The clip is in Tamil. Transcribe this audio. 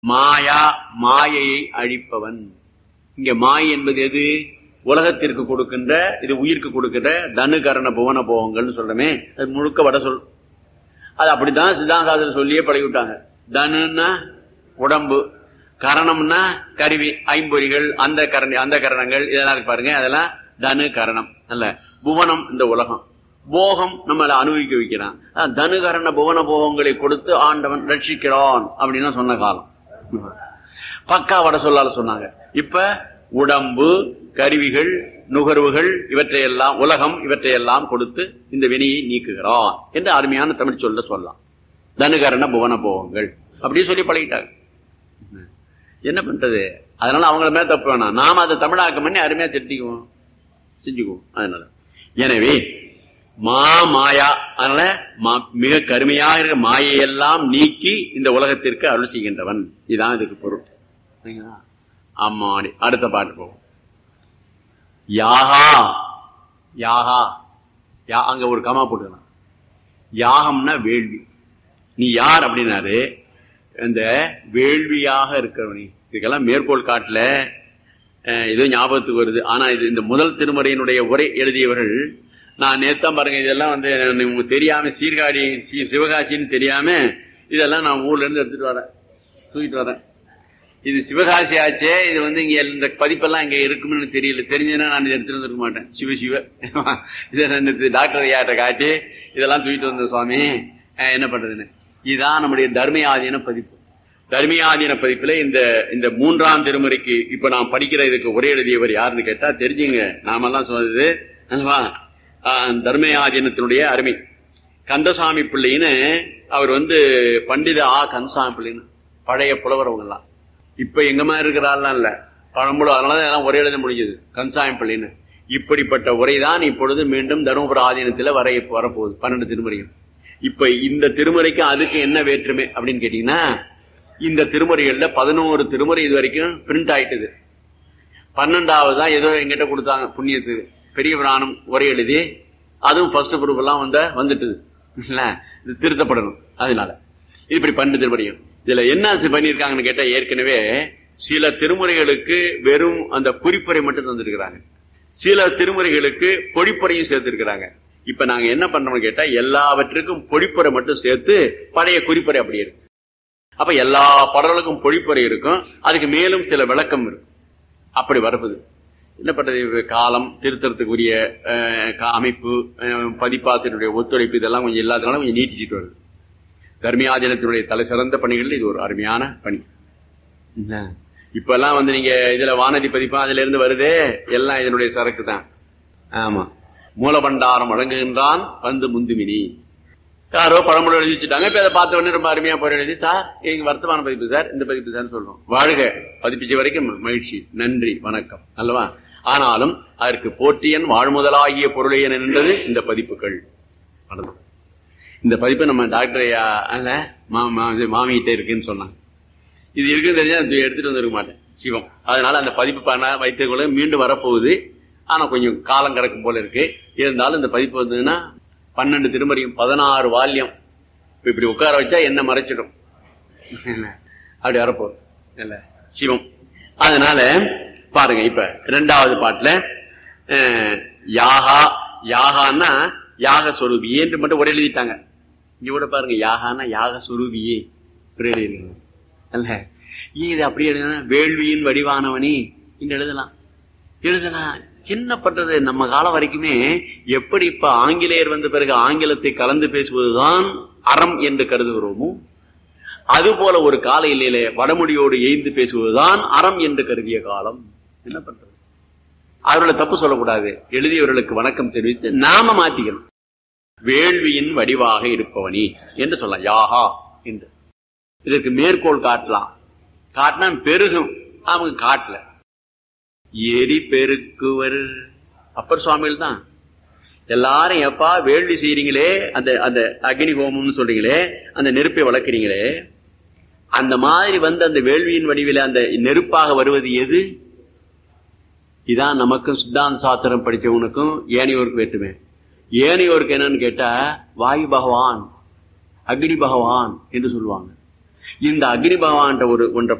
மாயா மாயையை அழிப்பவன் இங்க மாய் என்பது எது உலகத்திற்கு கொடுக்கின்ற இது உயிருக்கு கொடுக்கின்ற தனு கரண புவன போகங்கள்னு சொல்றமே அது முழுக்க வட சொல் அது அப்படித்தான் சித்தாந்தாசர் சொல்லியே பழகி விட்டாங்க தனுன்னா உடம்பு கரணம்னா கருவி ஐம்பொறிகள் அந்த கரணி அந்த கரணங்கள் இதெல்லாம் இருக்கு பாருங்க அதெல்லாம் தனு கரணம் அல்ல புவனம் இந்த உலகம் போகம் நம்மளை அனுபவிக்க வைக்கிறான் அதான் தனு கரண புவன போகங்களை கொடுத்து ஆண்டவன் ரட்சிக்கிறான் அப்படின்னு சொன்ன காலம் பக்கா வட சொல்லால சொன்னாங்க இப்ப உடம்பு கருவிகள் நுகர்வுகள் இவற்றையெல்லாம் உலகம் இவற்றையெல்லாம் கொடுத்து இந்த வினையை நீக்குகிறான் என்று அருமையான தமிழ் சொல்ல சொல்லலாம் தனுகரண புவன போகங்கள் அப்படியே சொல்லி பழகிட்டாங்க என்ன பண்றது அதனால அவங்கள மேல தப்பு வேணாம் நாம அதை தமிழாக்கம் பண்ணி அருமையா திருத்திக்குவோம் செஞ்சுக்குவோம் அதனால எனவே மா மாயா அதனால மிக கருமையாக இருக்க மாயையெல்லாம் நீக்கி இந்த உலகத்திற்கு அருள் செய்கின்றவன் இதுதான் இதுக்கு பொருள் ஆமா அடுத்த பாட்டு போவோம் யாகா யாகா யா அங்க ஒரு கமா போட்டுக்கலாம் யாகம்னா வேள்வி நீ யார் அப்படின்னாரு இந்த வேள்வியாக இருக்கிறவனி இதுக்கெல்லாம் மேற்கோள் காட்டுல ஏதோ ஞாபகத்துக்கு வருது ஆனா இது இந்த முதல் திருமுறையினுடைய உரை எழுதியவர்கள் நான் நேத்தான் பாருங்க இதெல்லாம் வந்து உங்களுக்கு தெரியாம சீர்காழி சிவகாசின்னு தெரியாம இதெல்லாம் நான் ஊர்ல இருந்து எடுத்துட்டு வரேன் தூக்கிட்டு வரேன் இது சிவகாசி ஆச்சே இது வந்து இங்க இந்த பதிப்பெல்லாம் இங்க இருக்கும்னு தெரியல தெரிஞ்சதுன்னா நான் இதை எடுத்துட்டு வந்துருக்க மாட்டேன் சிவ சிவ இதை டாக்டர் ஐயாட்ட காட்டி இதெல்லாம் தூக்கிட்டு வந்த சுவாமி என்ன பண்றதுன்னு இதுதான் நம்முடைய தர்மயாதீன பதிப்பு தர்மியாதீன பதிப்புல இந்த இந்த மூன்றாம் திருமுறைக்கு இப்ப நான் படிக்கிற இதுக்கு ஒரே எழுதியவர் யாருன்னு கேட்டா தெரிஞ்சுங்க நாமெல்லாம் சொன்னது தர்மயாதீனத்தினுடைய அருமை கந்தசாமி பிள்ளைன்னு அவர் வந்து பண்டித ஆ கந்தசாமி பிள்ளைன்னு பழைய புலவரவங்கலாம் இப்ப எங்க மாதிரி இருக்கிறாள்லாம் இல்ல பழம்புல அதனாலதான் ஒரே எழுத முடிஞ்சது கந்தசாமி பிள்ளைன்னு இப்படிப்பட்ட உரைதான் இப்பொழுது மீண்டும் தருமபுர ஆதீனத்துல வர வரப்போகுது பன்னெண்டு திருமுறைகள் இப்ப இந்த திருமுறைக்கு அதுக்கு என்ன வேற்றுமை அப்படின்னு கேட்டீங்கன்னா இந்த திருமுறைகள்ல பதினோரு திருமுறை இது வரைக்கும் பிரிண்ட் ஆயிட்டது பன்னெண்டாவது தான் ஏதோ எங்கிட்ட கொடுத்தாங்க புண்ணியத்துக்கு பெரிய புராணம் உரை எழுதி அதுவும் ஃபர்ஸ்ட் குரூப் எல்லாம் வந்த வந்துட்டுது இல்ல இது திருத்தப்படணும் அதனால இப்படி பன்னெண்டு திருமுறையும் இதுல என்ன பண்ணிருக்காங்கன்னு கேட்டா ஏற்கனவே சில திருமுறைகளுக்கு வெறும் அந்த குறிப்புரை மட்டும் தந்திருக்கிறாங்க சில திருமுறைகளுக்கு பொழிப்புரையும் சேர்த்திருக்கிறாங்க இப்ப நாங்க என்ன பண்றோம்னு கேட்டா எல்லாவற்றுக்கும் பொழிப்புரை மட்டும் சேர்த்து பழைய குறிப்புரை அப்படி இருக்கு அப்ப எல்லா பாடல்களுக்கும் பொழிப்புரை இருக்கும் அதுக்கு மேலும் சில விளக்கம் இருக்கும் அப்படி வரப்புது என்ன பண்றது காலம் திருத்தறதுக்குரிய அமைப்பு பதிப்பாசிரியருடைய ஒத்துழைப்பு இதெல்லாம் கொஞ்சம் இல்லாதனால கொஞ்சம் நீட்டிச்சிட்டு வருது தர்மியாதீனத்தினுடைய தலை சிறந்த பணிகள் இது ஒரு அருமையான பணி இப்ப எல்லாம் வந்து நீங்க இதுல வானதி பதிப்பா அதுல இருந்து வருதே எல்லாம் இதனுடைய சரக்கு தான் ஆமா மூலபண்டாரம் வழங்குகின்றான் வந்து முந்துமினி யாரோ பழமொழி எழுதி வச்சுட்டாங்க இப்ப அதை பார்த்த உடனே ரொம்ப அருமையா போய் எழுதி சார் எங்க வர்த்தமான பதிப்பு சார் இந்த பதிப்பு சார் சொல்றோம் வாழ்க பதிப்பிச்ச வரைக்கும் மகிழ்ச்சி நன்றி வணக்கம் அல்லவா ஆனாலும் அதற்கு போற்றியன் வாழ்முதலாகிய பொருளையன் என்றது இந்த பதிப்புகள் இந்த பதிப்பு நம்ம டாக்டர் மாமிகிட்ட இருக்குன்னு சொன்னாங்க இது இருக்குன்னு தெரிஞ்சா எடுத்துட்டு வந்துருக்க மாட்டேன் சிவம் அதனால அந்த பதிப்பு பண்ண வைத்துக்கொள்ள மீண்டும் வரப்போகுது ஆனா கொஞ்சம் காலம் கிடக்கும் போல இருக்கு இருந்தாலும் இந்த பதிப்பு வந்ததுன்னா பன்னெண்டு திருமறையும் பதினாறு வால்யம் இப்படி உட்கார வச்சா என்ன மறைச்சிடும் அப்படி வரப்போகுது இல்ல சிவம் அதனால பாருங்க இப்ப ரெண்டாவது பாட்டுல யாகா யாகான்னா யாக சொரூபியே என்று மட்டும் ஒரே எழுதிட்டாங்க இங்க கூட பாருங்க யாகான்னா யாக சொரூபியே அல்ல இது அப்படி எழுதுனா வேள்வியின் வடிவானவனே என்று எழுதலாம் எழுதலாம் என்ன பண்றது நம்ம காலம் வரைக்குமே எப்படி இப்ப ஆங்கிலேயர் வந்த பிறகு ஆங்கிலத்தை கலந்து பேசுவதுதான் அறம் என்று கருதுகிறோமோ அது போல ஒரு கால இல்லையிலே வடமொழியோடு எய்ந்து பேசுவதுதான் அறம் என்று கருதிய காலம் என்ன பண்றது அவர்களை தப்பு சொல்லக்கூடாது எழுதியவர்களுக்கு வணக்கம் தெரிவித்து நாம மாத்திக்கணும் வேள்வியின் வடிவாக இருப்பவனி என்று சொல்லலாம் யாகா என்று இதற்கு மேற்கோள் காட்டலாம் காட்டினா பெருகும் அவங்க காட்டல எரி பெருக்குவர் அப்பர் சுவாமிகள் தான் எல்லாரும் எப்பா வேள்வி செய்யறீங்களே அந்த அந்த அக்னி ஹோமம்னு சொல்றீங்களே அந்த நெருப்பை வளர்க்குறீங்களே அந்த மாதிரி வந்து அந்த வேள்வியின் வடிவில அந்த நெருப்பாக வருவது எது இதான் நமக்கும் சித்தாந்த சாத்திரம் படிச்சவனுக்கும் ஏனையோருக்கு வேற்றுமே ஏனையோருக்கு என்னன்னு கேட்டா வாயு பகவான் அக்னி பகவான் என்று சொல்லுவாங்க இந்த அக்னி பகவான் ஒரு ஒன்றை